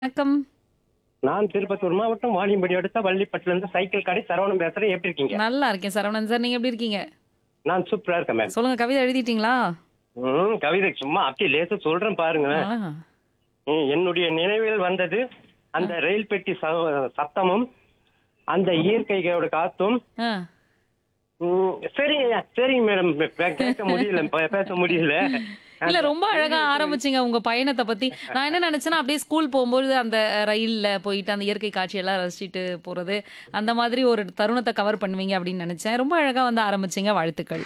வணக்கம் நான் திருப்பத்தூர் மாவட்டம் வாணியம்படி அடுத்த வள்ளிப்பட்டுல இருந்து சைக்கிள் கடை சரவணம் பேசுறேன் எப்படி இருக்கீங்க நல்லா இருக்கேன் சரவணன் சார் நீங்க எப்படி இருக்கீங்க நான் சூப்பரா இருக்கேன் மேம் சொல்லுங்க கவிதை எழுதிட்டீங்களா ம் கவிதை சும்மா அப்படியே லேசா சொல்றேன் பாருங்க ஆ, ம், என்னுடைய நினைவில் வந்தது அந்த ரயில் பெட்டி ச- சத்தமும் அந்த இயற்கையோட காத்தும் ஆ. ம், சரிங்க சரிங்க மேடம் கேட்க முடியல பே- பேச முடியல இல்ல ரொம்ப அழகா ஆரம்பிச்சீங்க உங்க பயணத்தை பத்தி நான் என்ன நினைச்சேன்னா அப்படியே ஸ்கூல் போகும்போது அந்த ரயில்ல போயிட்டு அந்த இயற்கை காட்சியெல்லாம் ரசிச்சுட்டு போறது அந்த மாதிரி ஒரு தருணத்தை கவர் பண்ணுவீங்க அப்படின்னு நினைச்சேன் ரொம்ப அழகா வந்து ஆரம்பிச்சீங்க வாழ்த்துக்கள்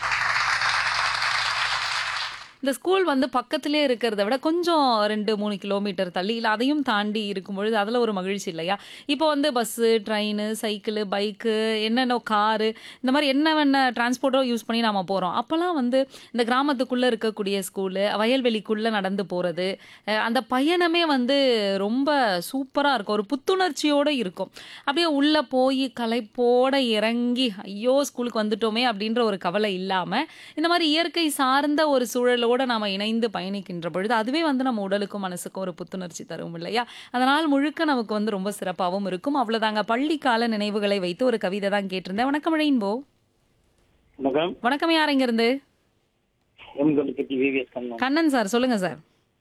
இந்த ஸ்கூல் வந்து பக்கத்திலே இருக்கிறத விட கொஞ்சம் ரெண்டு மூணு கிலோமீட்டர் தள்ளி இல்லை அதையும் தாண்டி இருக்கும் பொழுது அதில் ஒரு மகிழ்ச்சி இல்லையா இப்போ வந்து பஸ்ஸு ட்ரெயின் சைக்கிள் பைக்கு என்னென்ன காரு இந்த மாதிரி என்னென்ன டிரான்ஸ்போர்ட்டோ யூஸ் பண்ணி நாம போகிறோம் அப்போல்லாம் வந்து இந்த கிராமத்துக்குள்ளே இருக்கக்கூடிய ஸ்கூலு வயல்வெளிக்குள்ளே நடந்து போகிறது அந்த பயணமே வந்து ரொம்ப சூப்பராக இருக்கும் ஒரு புத்துணர்ச்சியோடு இருக்கும் அப்படியே உள்ளே போய் களைப்போட இறங்கி ஐயோ ஸ்கூலுக்கு வந்துட்டோமே அப்படின்ற ஒரு கவலை இல்லாமல் இந்த மாதிரி இயற்கை சார்ந்த ஒரு சூழலோட நாம இணைந்து பயணிக்கின்ற பொழுது அதுவே வந்து நம்ம உடலுக்கும் மனசுக்கும் ஒரு புத்துணர்ச்சி தரும் இல்லையா அதனால் முழுக்க நமக்கு வந்து ரொம்ப சிறப்பாகவும் இருக்கும் அவ்வளவுதாங்க பள்ளி கால நினைவுகளை வைத்து ஒரு கவிதை தான் கேட்டிருந்தேன் வணக்கம் ரெயின்போ வணக்கம் வணக்கம் யார் இங்க இருந்து எம் தொண்ணூத்தி விவிஎஸ் கண்ணன் கண்ணன் சார் சொல்லுங்க சார்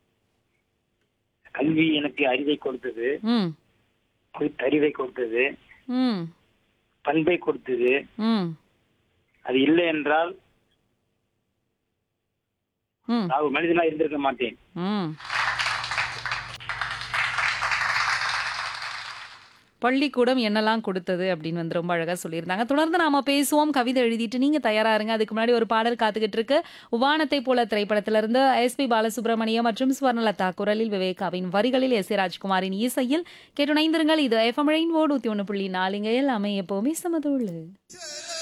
கல்வி எனக்கு அறிவை கொடுத்தது ம் அறிவை கொடுத்தது ம் பண்பை கொடுத்தது ம் அது இல்லை என்றால் ம் நான் ஒரு மனிதனா இருந்திருக்க மாட்டேன் ம் பள்ளிக்கூடம் என்னெல்லாம் கொடுத்தது அப்படின்னு வந்து ரொம்ப அழகா சொல்லியிருந்தாங்க தொடர்ந்து நாம பேசுவோம் கவிதை எழுதிட்டு நீங்க தயாரா இருங்க அதுக்கு முன்னாடி ஒரு பாடல் காத்துக்கிட்டு இருக்கு உவானத்தை போல திரைப்படத்துல இருந்து எஸ்பி பாலசுப்ரமணியம் மற்றும் ஸ்வர்ணலதா குரலில் விவேகாவின் வரிகளில் எஸ் ஏ ராஜ்குமாரின் இசையில் கேட்டு இணைந்திருங்கள் இது எஃப்எம் ரெயின்போ நூத்தி ஒன்று புள்ளி நாலுங்க எல்லாமே எப்பவுமே சமதோடு